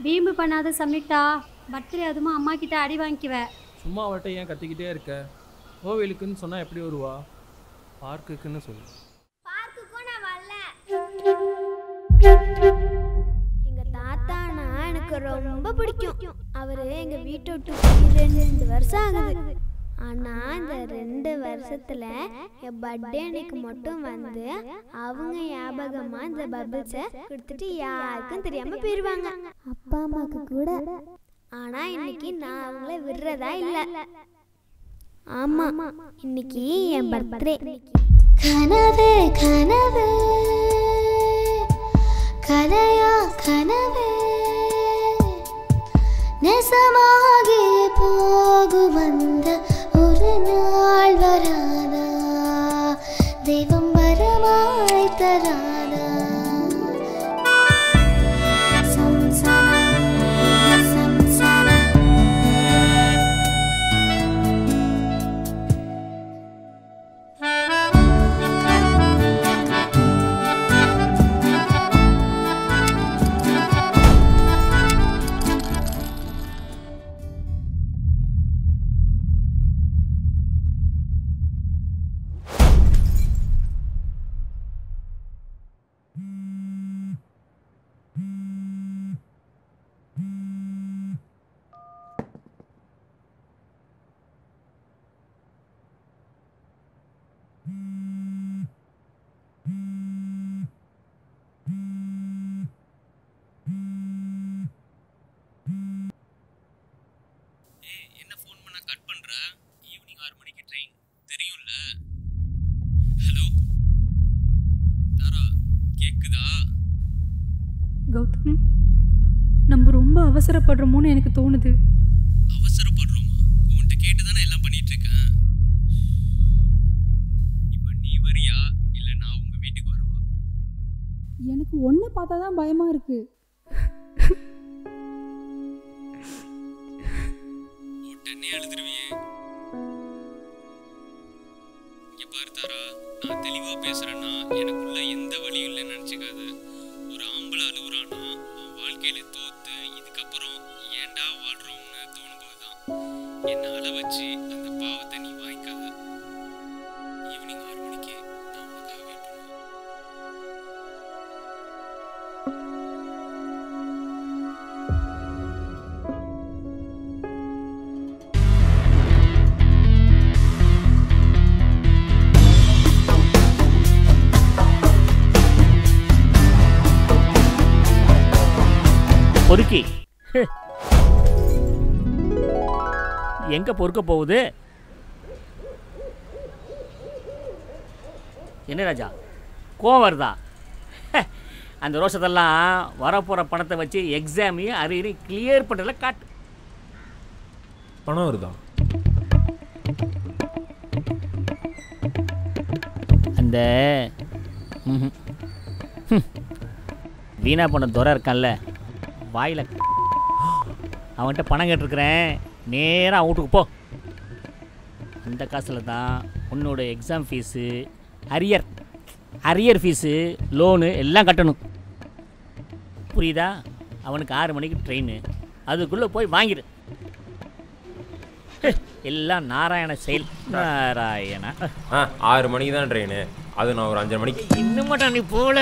வீம்பு பண்ணாத சம்யுக்தா பர்த்டே அதுமா அம்மா கிட்ட அடி வாங்கிக்குவ சும்மா அவட்ட ஏன் கத்திக்கிட்டே இருக்க கோவிலுக்குன்னு சொன்னால் எப்படி வருவா பார்க்குக்குன்னு சொல்லு பார்க்குக்கும் நான் வரல எங்க தாத்தானா எனக்கு ரொம்ப பிடிக்கும் அவரு எங்க வீட்டை விட்டு போய் ரெண்டு வருஷம் ஆகுது ஆனா இந்த ரெண்டு வருஷத்துல என் பர்த்டே அன்னைக்கு மட்டும் வந்து அவங்க ஞாபகமா இந்த பபிள்ஸை கொடுத்துட்டு யாருக்கும் தெரியாம போயிருவாங்க அப்பா அம்மாக்கு கூட ஆனா இன்னைக்கு நான் அவங்கள விடுறதா இல்ல ஆமா இன்னைக்கு என் பர்த்டே கனவு கனவு கதையா கனவு நெசமாகி போகும் அந்த ஒரு நாள் வராதா தெய்வம் வரமாய் தராதா சம்சாரா சம்சாரா ஏய் என்ன ஃபோன் பண்ண கட் பண்ற ஈவினிங் ஆறு மணிக்கு ட்ரெயின் தெரியும்ல ஹலோ தாரா கேக்குதா கௌதம் நம்ம ரொம்ப அவசரப்படுறோமோன்னு எனக்கு தோணுது அவசரப்படுறோமா உன்கிட்ட கேட்டு தானே எல்லாம் பண்ணிட்டு இருக்கேன் இப்போ நீ வரியா இல்ல நான் உங்க வீட்டுக்கு வரவா எனக்கு ஒன்றை பார்த்தா தான் பயமாக இருக்கு உடனே அழுதுருவியே இங்க பாரு தாரா நான் தெளிவா பேசுறேன்னா எனக்குள்ள எந்த வழியும் இல்லைன்னு நினைச்சுக்காத ஒரு ஆம்பளை அழுகுறானா அவன் வாழ்க்கையில தோத்து இதுக்கப்புறம் ஏன்டா வாழ்றோம்னு தோணும்போது தான் என்ன அழ வச்சு அந்த பாவத்தை நீ வாங்கிக்காத ஈவினிங் ஆறு மணிக்கு நான் உனக்காக வெயிட் பண்ணுவேன் பொறுக்கி எங்க பொறுக்க போகுது என்ன ராஜா கோவம் வருதா ஹே, அந்த ரோஷத்தெல்லாம் வரப்போகிற பணத்தை வச்சு எக்ஸாமையும் அரியரையும் கிளியர் பண்ணுறதுல காட்டு பணம் வருதா அந்த ம்ஹும். ஹம். வீணா பண்ண துறை இருக்கான்ல வாயில் அவன்கிட்ட பணம் கேட்டிருக்கிறேன் நேராக அவன் வீட்டுக்கு போ அந்த காசில் தான் உன்னோட exam fees arrear arrear fees loan எல்லாம் கட்டணும் புரியுதா அவனுக்கு ஆறு மணிக்கு ட்ரெயின் அதுக்குள்ளே போய் வாங்கிடு ஹே, எல்லாம் நாராயண செயல் நாராயணா ஆ ஆறு மணிக்கு தான் ட்ரெயின் அது நான் ஒரு அஞ்சரை மணிக்கு இன்னும் மட்டும் நீ போல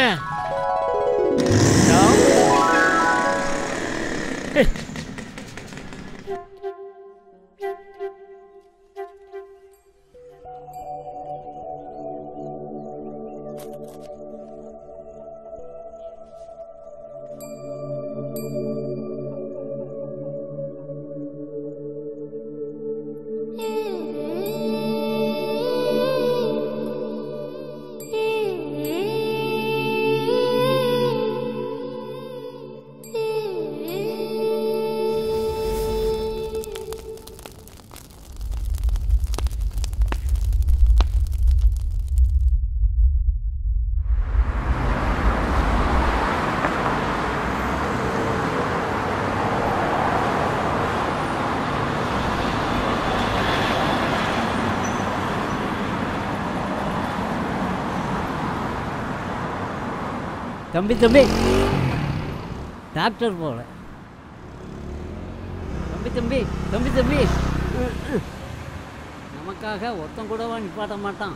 தம்பி தம்பி டாக்டர் போல தம்பி தம்பி தம்பி தம்பி ம், ம். நமக்காக ஒருத்தன் கூடவா நிப்பாட்ட மாட்டான்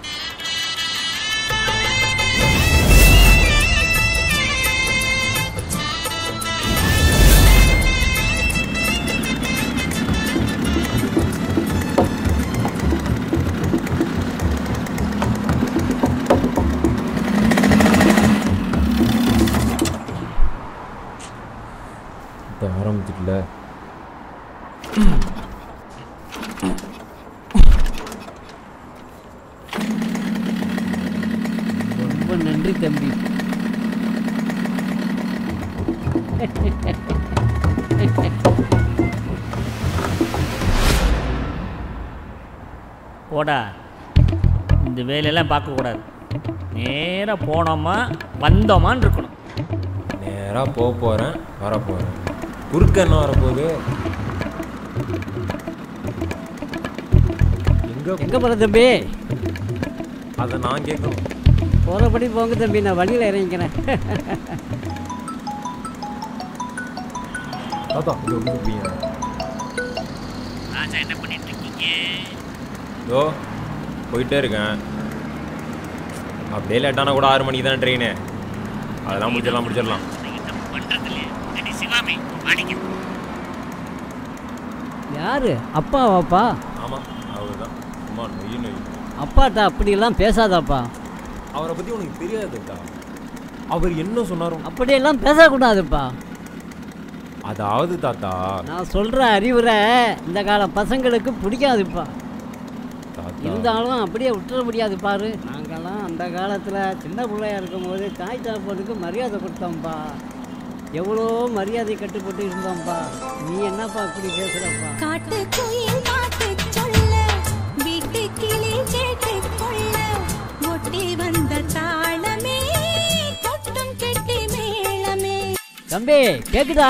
இப்போ ஆரம்பிச்சிட்டல ரொம்ப நன்றி தம்பி போடா இந்த வேலையெல்லாம் பார்க்கக்கூடாது நேராக போனோமா வந்தோமான்னு இருக்கணும் நேராக போக போகிறேன் வர போகிறேன் குறுக்க என்ன வரப்போகுது எங்கே எங்கே போகிற தம்பி அதை நான் கேட்கணும் போகிறபடி போங்க தம்பி நான் வழியில் இறங்கிக்கிறேன் தாத்தா இது எப்படி கூப்பிடுங்க ராஜா என்ன பண்ணிட்டு இருக்கீங்க இதோ போயிட்டே இருக்கேன் அப்படியே லேட்டானா கூட ஆறு மணிக்கு தானே ட்ரெயின் அதெல்லாம் முடிச்சிடலாம் முடிச்சிடலாம் என்ன பண்ணுறது இல்லையா அடி சிவாமி அடிக்க யாரு அப்பாவாப்பா ஆமாம் அவர் தான் சும்மா நொய் நொய் அப்பாட்டா அப்படியெல்லாம் பேசாதாப்பா அவரை பற்றி உனக்கு தெரியாதுக்கா அவர் என்ன சொன்னாரோ அப்படியெல்லாம் பேசக்கூடாதுப்பா அதாவது தாத்தா நான் சொல்கிற அறிவுரை இந்த கால பசங்களுக்கு பிடிக்காதுப்பா தாத்தா இருந்தாலும் அப்படியே விட்டுற முடியாது பாரு நாங்கெல்லாம் அந்த காலத்தில் சின்ன பிள்ளையா இருக்கும்போது தாய் தகப்பனுக்கு மரியாதை கொடுத்தோம்ப்பா எவ்வளோ மரியாதை கட்டுப்பட்டு இருந்தோம்ப்பா நீ என்னப்பா இப்படி பேசுகிறப்பா காட்டு குயில் பாட்டு சொல்ல வீட்டு கிளி கேட்டு கொள்ள ஒட்டி வந்த தாளமே கொட்டும் கெட்டி மேளமே தம்பி கேக்குதா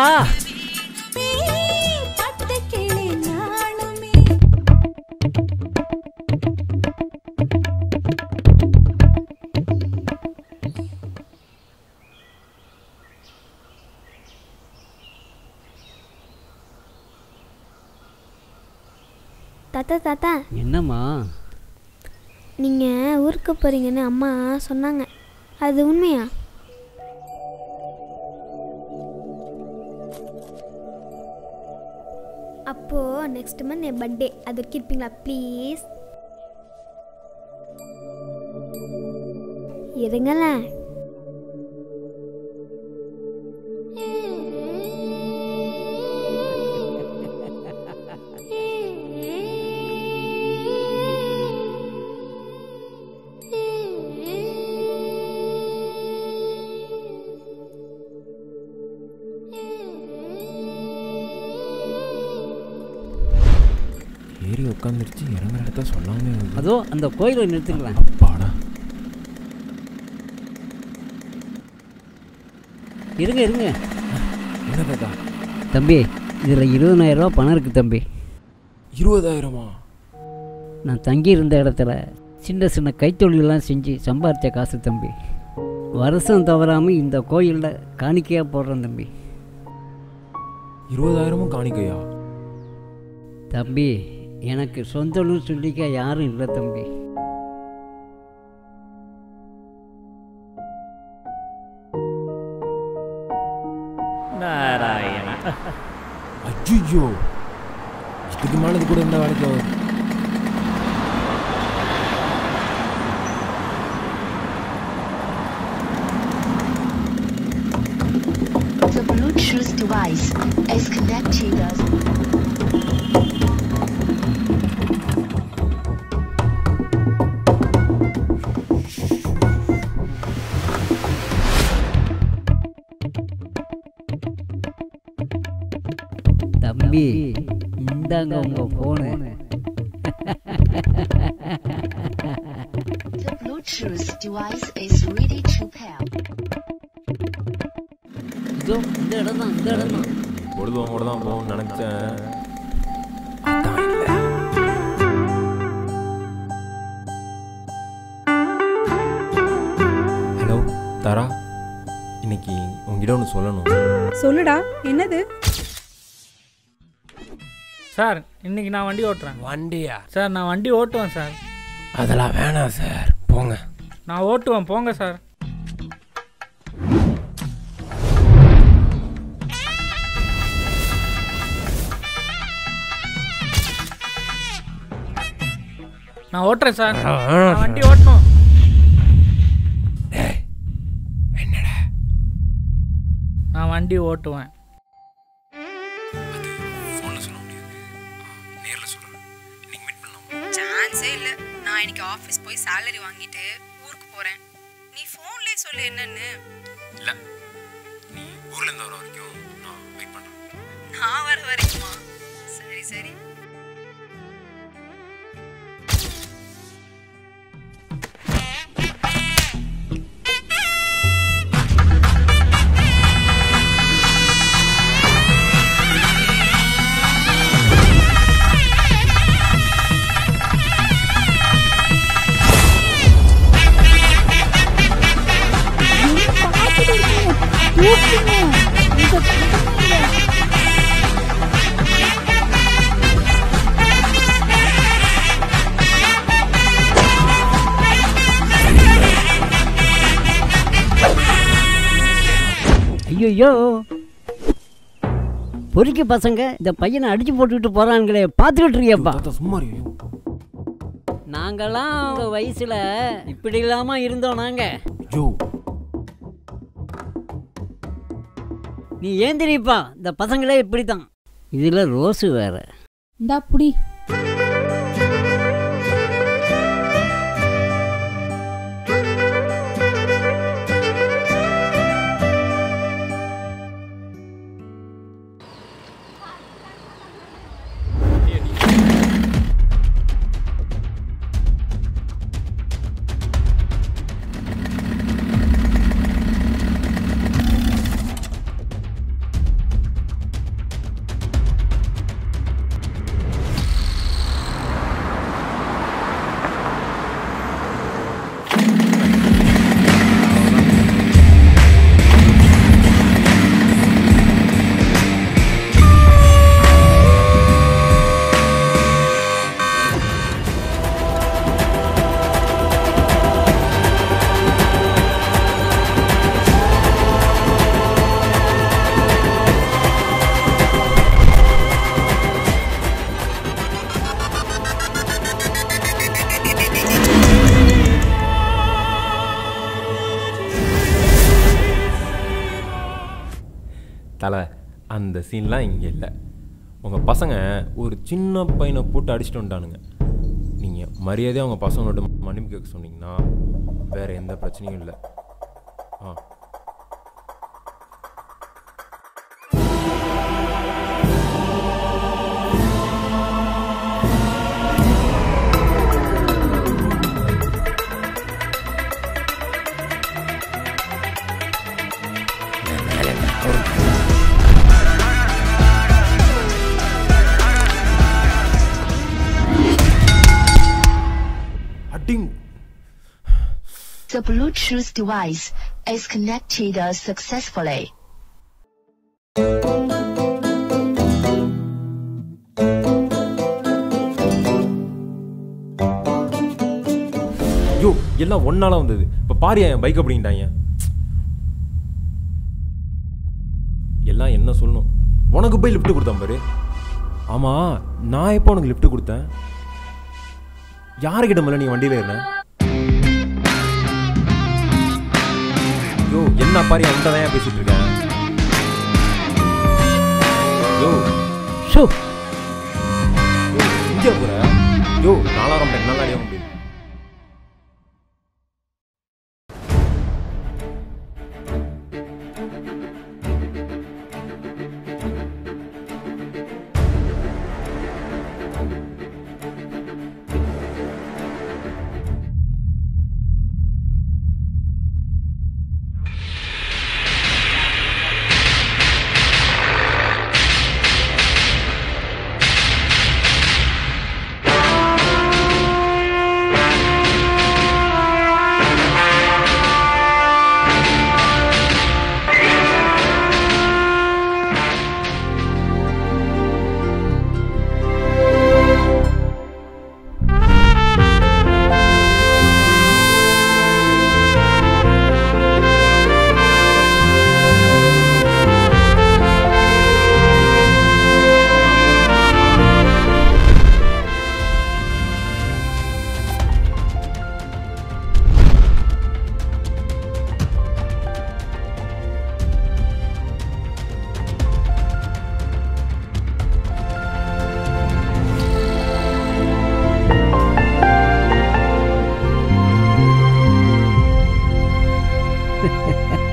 பட்டு கிளி நாளுமே தாத்தா தாத்தா என்னம்மா நீங்கள் ஊருக்கு போகிறீங்கன்னு அம்மா சொன்னாங்க அது உண்மையா அப்போது நெக்ஸ்ட் மந்த் என் பர்த்டே அது வரைக்கும் இருப்பீங்களா ப்ளீஸ் இருங்களேன் ஏறி உட்காந்துருச்சு இறங்குற இடத்த சொல்லாமே அதோ அந்த கோயிலை நிறுத்துங்களேன் பாடா இருங்க இருங்க என்ன தாத்தா தம்பி இதில் இருபதாயிரம் ரூபா பணம் இருக்குது தம்பி இருபதாயிரமா நான் தங்கி இருந்த இடத்துல சின்ன சின்ன கைத்தொழிலெலாம் செஞ்சு சம்பாரித்த காசு தம்பி வருஷம் தவறாமல் இந்த கோயிலில் காணிக்கையாக போடுறேன் தம்பி இருபதாயிரமும் காணிக்கையா தம்பி எனக்கு சொந்தம்னு சொல்லிக்க யாரும் இல்லை தம்பி நாராயணா அஜிஜோ இதுக்கு மேலே இது கூட இந்த வேலைக்கு ஆகுது The Bluetooth device is connected. தம்பி இந்தாங்க உங்கள் phone The Bluetooth device is ready to pair. இதோ இந்த இடம் தான் இந்த இடம் தான் பொழுதுவோம் கூட தான் போகணும்னு நினச்சேன் ஹலோ தாரா இன்னைக்கு உங்ககிட்ட ஒன்று சொல்லணும் சொல்லுடா என்னது சார் இன்னைக்கு நான் வண்டி ஓட்டுறேன் வண்டியா சார் நான் வண்டி ஓட்டுவேன் சார் அதெல்லாம் வேணாம் சார் போங்க நான் ஓட்டுவேன் போங்க சார் நான் ஓட்டுறேன் சார் நான் வண்டி ஓட்டணும் நான் வண்டி ஓட்டுவேன் சான்ஸே இல்லை நான் இன்னைக்கு ஆஃபீஸ் போய் சேலரி வாங்கிட்டு ஊருக்கு போகிறேன் நீ ஃபோன்லேயே சொல்லு என்னன்னு இல்லை நீ ஊர்ல இருந்து வர வரைக்கும் நான் வெயிட் பண்றேன் நான் வர வரைக்குமா சரி சரி ஐயோ பொறுக்கி பசங்க இந்த பையனை அடிச்சு போட்டுக்கிட்டு போறானுங்களே பார்த்துக்கிட்டு இருக்கியப்பா சும்மா நாங்கெல்லாம் உங்க வயசுல இப்படி இல்லாம இருந்தோம் நாங்க ஜோ நீ ஏந்திரிப்பா இந்த பசங்களே இப்படி தான் இதுல ரோஸு வேற இந்தா புடி தலை அந்த சீன்லாம் இங்கே இல்லை உங்கள் பசங்க ஒரு சின்ன பையனை போட்டு அடிச்சுட்டு வந்துட்டானுங்க நீங்கள் மரியாதையாக அவங்க பசங்களோட மன்னிப்பு கேட்க சொன்னீங்கன்னா வேறு எந்த பிரச்சனையும் இல்லை ஆ அடிங் The Bluetooth device is connected successfully. ஐயோ எல்லாம் ஒன்னால வந்தது இப்போ பாரியா என் பைக் அப்படின்ட்டாங்க எல்லாம் என்ன சொல்லணும் உனக்கு போய் லிஃப்ட் கொடுத்தேன் பாரு ஆமா நான் எப்போ உனக்கு லிஃப்ட் கொடுத்தேன் யாருக்கிட்ட மேல நீ வண்டியில இருந்த யோ என்ன பாரு என்கிட்ட தான் பேசிட்டு இருக்கேன் யோ ஷோ யோ இங்கே போற யோ நாலாயிரம் என்னால் அடைய முடியும்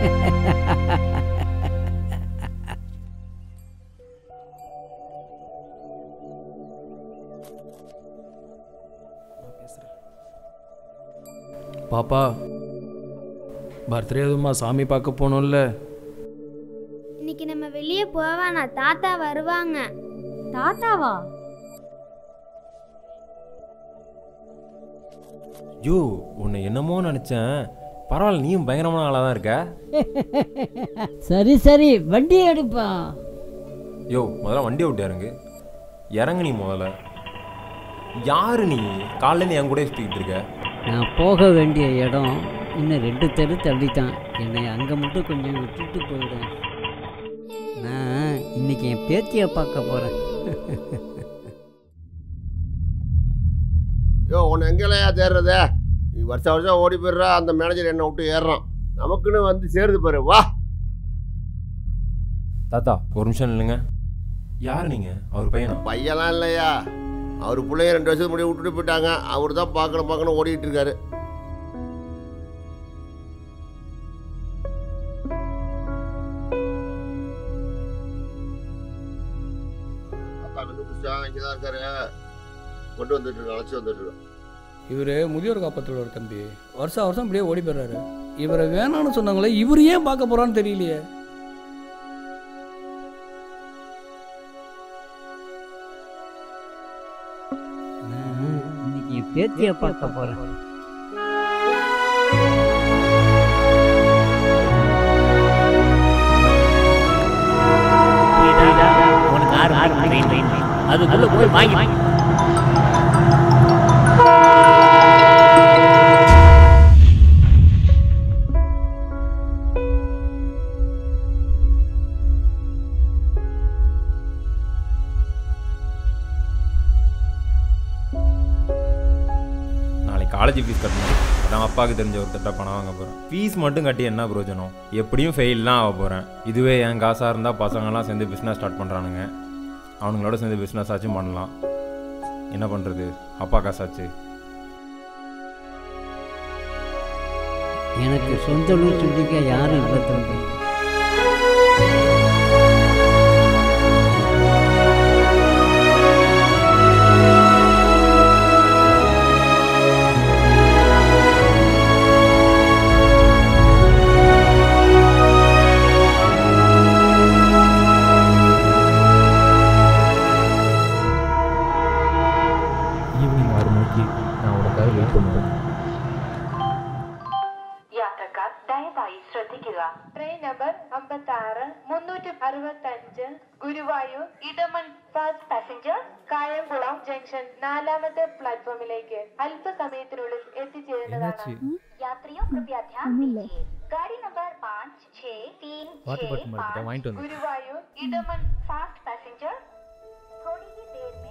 பாப்பா பர்த்டே எதுவுமா சாமி பார்க்க போகணும்ல இன்னைக்கு நம்ம வெளியே போவானா தாத்தா வருவாங்க தாத்தாவா யோ உன்னை என்னமோ நினச்சேன் பரவாயில்ல நீயும் பயங்கரமான ஆளாக தான் இருக்க சரி சரி வண்டி எடுப்பா யோ முதல்ல வண்டி விட்டு இறங்கு இறங்கு நீ முதல்ல யாரு நீ காலையில என் கூட சுற்றிக்கிட்டு இருக்க நான் போக வேண்டிய இடம் இன்னும் ரெண்டு தெரு தள்ளித்தான் என்னை அங்கே மட்டும் கொஞ்சம் விட்டுட்டு போயிடும் நான் இன்னைக்கு என் பேத்தியை பார்க்க போகிறேன் யோ உன்னை எங்கேலையா தேடுறது நீ வருஷம் வருஷம் ஓடி போயிடுறா அந்த மேனேஜர் என்னை விட்டு ஏறுறான் நமக்குன்னு வந்து சேருது பாரு வா தாத்தா ஒரு நிமிஷம் இல்லைங்க யார் நீங்க அவர் பையனா பையன்லாம் இல்லையா அவர் பிள்ளைய ரெண்டு வருஷத்துக்கு முன்னாடி விட்டுட்டு போயிட்டாங்க அவர் தான் பார்க்கணும் பார்க்கணும் ஓடிட்டு இருக்காரு அப்பா கண்டுபிடிச்சா இங்கே தான் இருக்காரு கொண்டு வந்துட்டு இருக்கோம் அழைச்சி வந்துட்டு இருக்கோம் இவர் முதியோர் காப்பத்தில் ஒரு தம்பி வருஷம் வருஷம் இப்படியே ஓடி போயிடுறாரு இவரை வேணாம்னு சொன்னாங்களே இவர் ஏன் பார்க்க போறான்னு தெரியலையே நான் இன்னைக்கு என் பேத்தியை பார்க்க போகிறேன் புரியுதா உனக்கு ஆறு ஆறு ட்ரெயின் ட்ரெயின் அதுக்குள்ள போய் வாங்கி வாங்கி நாளைக்கு காலேஜ் ஃபீஸ் கட்டணும் அதான் அப்பாவுக்கு தெரிஞ்ச ஒருத்தட்ட பணம் வாங்க போகிறேன் ஃபீஸ் மட்டும் கட்டி என்ன பிரயோஜனம் எப்படியும் ஃபெயில்லாம் ஆக போகிறேன் இதுவே என் காசாக இருந்தால் பசங்கள்லாம் சேர்ந்து பிஸ்னஸ் ஸ்டார்ட் பண்ணுறானுங்க அவனுங்களோட சேர்ந்து பிஸ்னஸ் ஆச்சும் பண்ணலாம் என்ன பண்ணுறது அப்பா காசாச்சு எனக்கு சொந்த ஊர் சொல்லிக்க யாரும் இல்லை தம்பி ஈவினிங் ஆறு மணிக்கு நான் உனக்காக வெயிட் பண்ணுவேன் യാത്രക്കാർ ദയവായി ശ്രദ്ധിക്കുക ട്രെയിൻ നമ്പർ അമ്പത്താറ് മുന്നൂറ്റി അറുപത്തഞ്ച് Guruvayur Edamon first passenger Kayamkulam junction നാലാമത്തെ പ്ലാറ്റ്ഫോമിലേക്ക് അല്പസമയത്തിനുള്ളിൽ എത്തിച്ചേരുന്നതാണ് यात्रियों कृपया ध्यान दीजिए गाड़ी नंबर पाँच छः तीन வாட்டர் छः பாட்டில் மறந்துட்டேன் வாங்கிட்டு வந்து ഗുരുവായൂർ ഇടമൺ फास्ट पैसेंजर थोड़ी ही देर में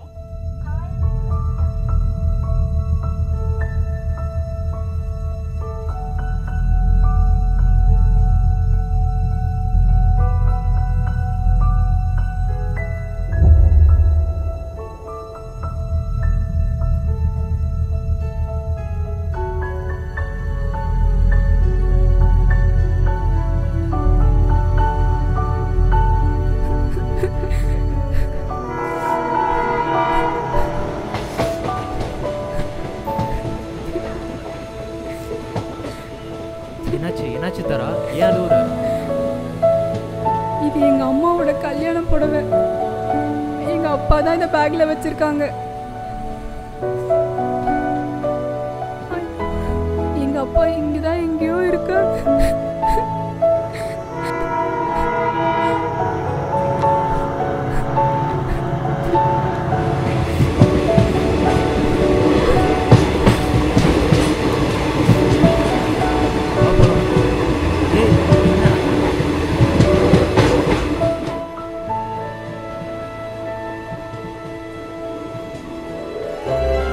என்னாச்சு என்னாச்சு தரா ஏன் அழுவுற இது எங்க அம்மாவோட கல்யாண புடவை எங்க அப்பா தான் இந்த பேக்ல வச்சிருக்காங்க எங்க அப்பா இங்கதான் எங்கேயோ இருக்காங்க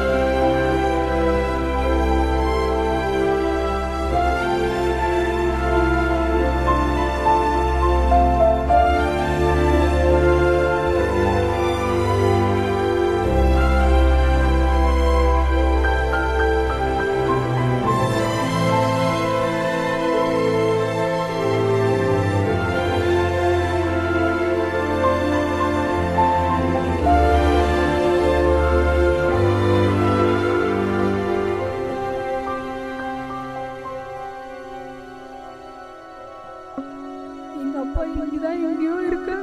ஏ அப்பா இங்கதான் எங்கேயோ இருக்காங்க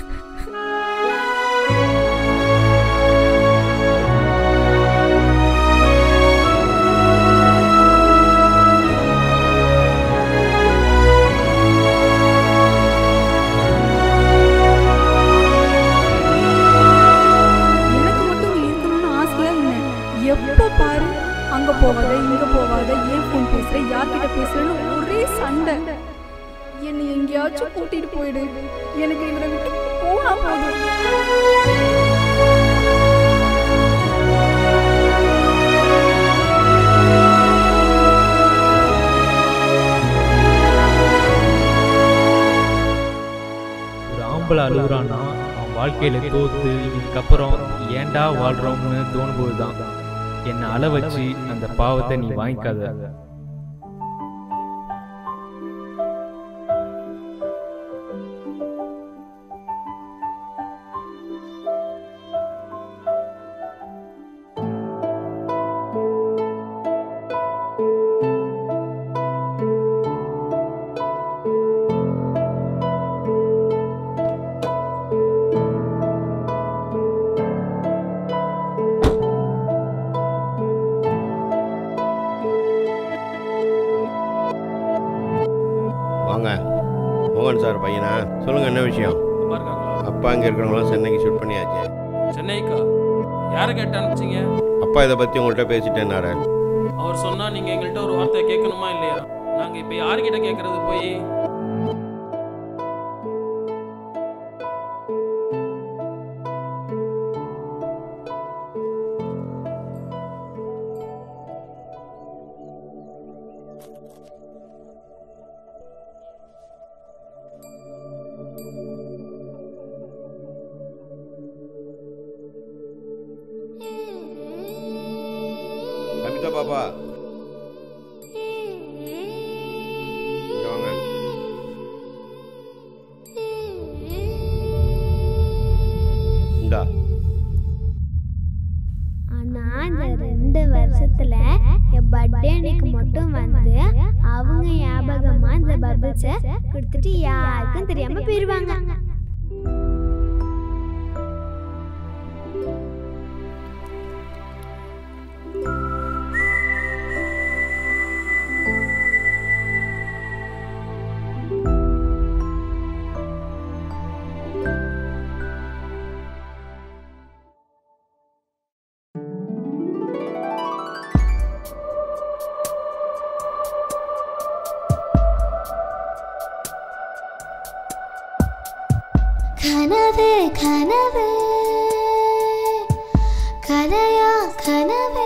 எனக்கு மட்டும் இங்க இருக்கணும்னு ஆசையா இல்லை எப்போ பாரு அங்க போகாத இங்க போகாத ஏன் ஃபோன் பேசுற யார்கிட்ட பேசுறேன்னு ஒரே சண்டை என்னை எங்கேயாச்சும் கூட்டிட்டு போயிடு எனக்கு இவரை விட்டு போனா போதும் ஒரு ஆம்பளை அழுகுறான்னா அவன் வாழ்க்கையில தோத்து இதுக்கப்புறம் ஏன்டா வாழ்றோம்னு தோணும்போது தான் என்னை அழ வச்சு அந்த பாவத்தை நீ வாங்கிக்காத வாங்க மோகன் சார் பையனா சொல்லுங்க என்ன விஷயம் அப்பா இங்கே இருக்கிறவங்களாம் சென்னைக்கு ஷிஃப்ட் பண்ணியாச்சு சென்னைக்கா யாரை கேட்டு அனுப்பிச்சிங்க அப்பா இதை பற்றி உங்கள்கிட்ட பேசிட்டேன்னாரு அவர் சொன்னா நீங்க எங்கள்கிட்ட ஒரு வார்த்தை கேட்கணுமா இல்லையா நாங்க இப்ப யார்கிட்ட கேட்கறது போய் சபிதா பாப்பா இங்க வாங்க இந்தா ஆனா இந்த ரெண்டு வருஷத்துல என் பர்த்டே அன்னைக்கு மட்டும் வந்து அவங்க ஞாபகமா இந்த பபிள்ஸை கொடுத்துட்டு யாருக்கும் தெரியாம போயிருவாங்க கனவே கனவே கலையா கனவே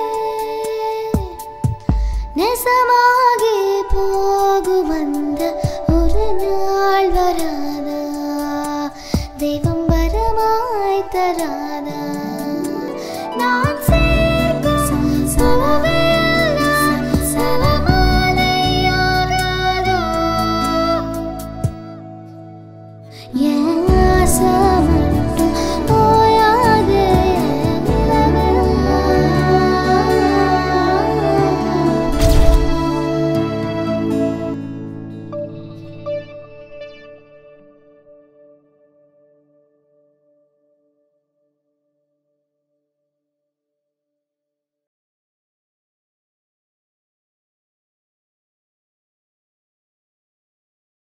நெசமாகி போகும் அந்த ஒரு நாள் வராதா தெய்வம் வரமாய் தராதா நான்